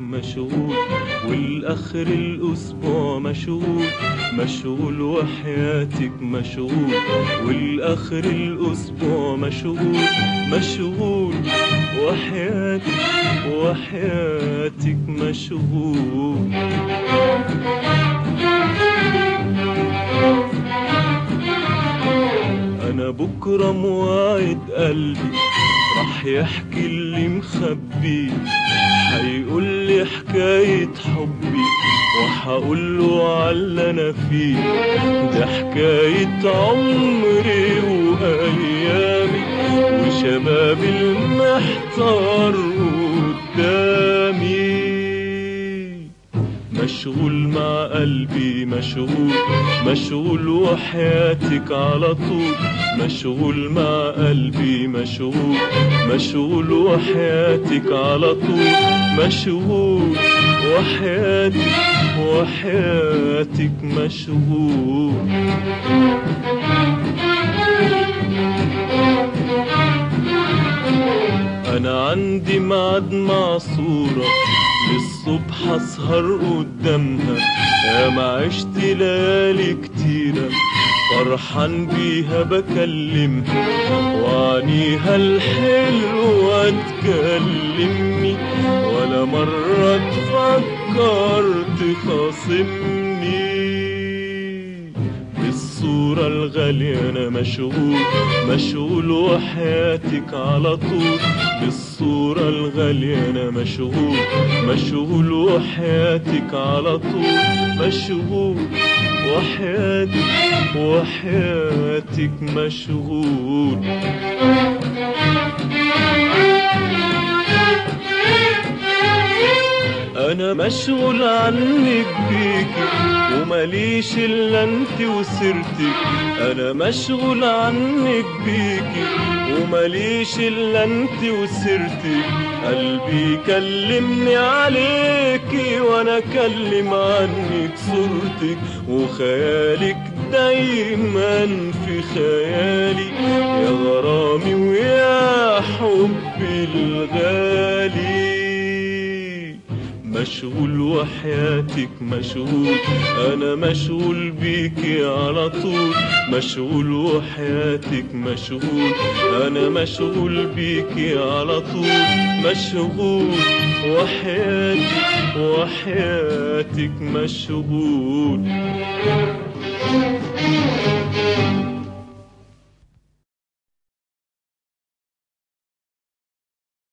مشغول والاخر الاسبوع مشغول مشغول وحياتك مشغول والاخر الاسبوع مشغول مشغول وحياتك وحياتك مشغول انا بكره موعد قلبي راح يحكي اللي مخبيه هيقول لي حكاية حبي وهقول له على انا فيه ده حكاية عمري وايامي وشبابي المحتار قدامي مشغول مع قلبي مشغول مشغول وحياتك على طول مشغول مع قلبي مشغول مشغول وحياتك على طول مشغول وحياتك وحياتك مشغول انا عندي ميعاد مع صورة للصبح اسهر قدامها يا ما عشت ليالي كتيرة فرحان بيها بكلمها وعنيها الحلوة تكلمني ولا مرة تفكر تخاصمني بالصورة الغالية أنا مشغول مشغول وحياتك على طول بالصورة الغالية أنا مشغول مشغول وحياتك على طول مشغول وحياتك وحياتك مشغول انا مشغول عنك بيكي ومليش الا انت وسيرتك انا مشغول عنك بيكي ومليش الا انت وسيرتك قلبي كلمني عليكي وانا اكلم عنك صورتك وخيالك دايما في خيالي يا غرامي ويا حبي الغالي مشغول وحياتك مشغول انا مشغول بيكي على طول مشغول وحياتك مشغول انا مشغول بيكي على طول مشغول وحياتك وحياتك مشغول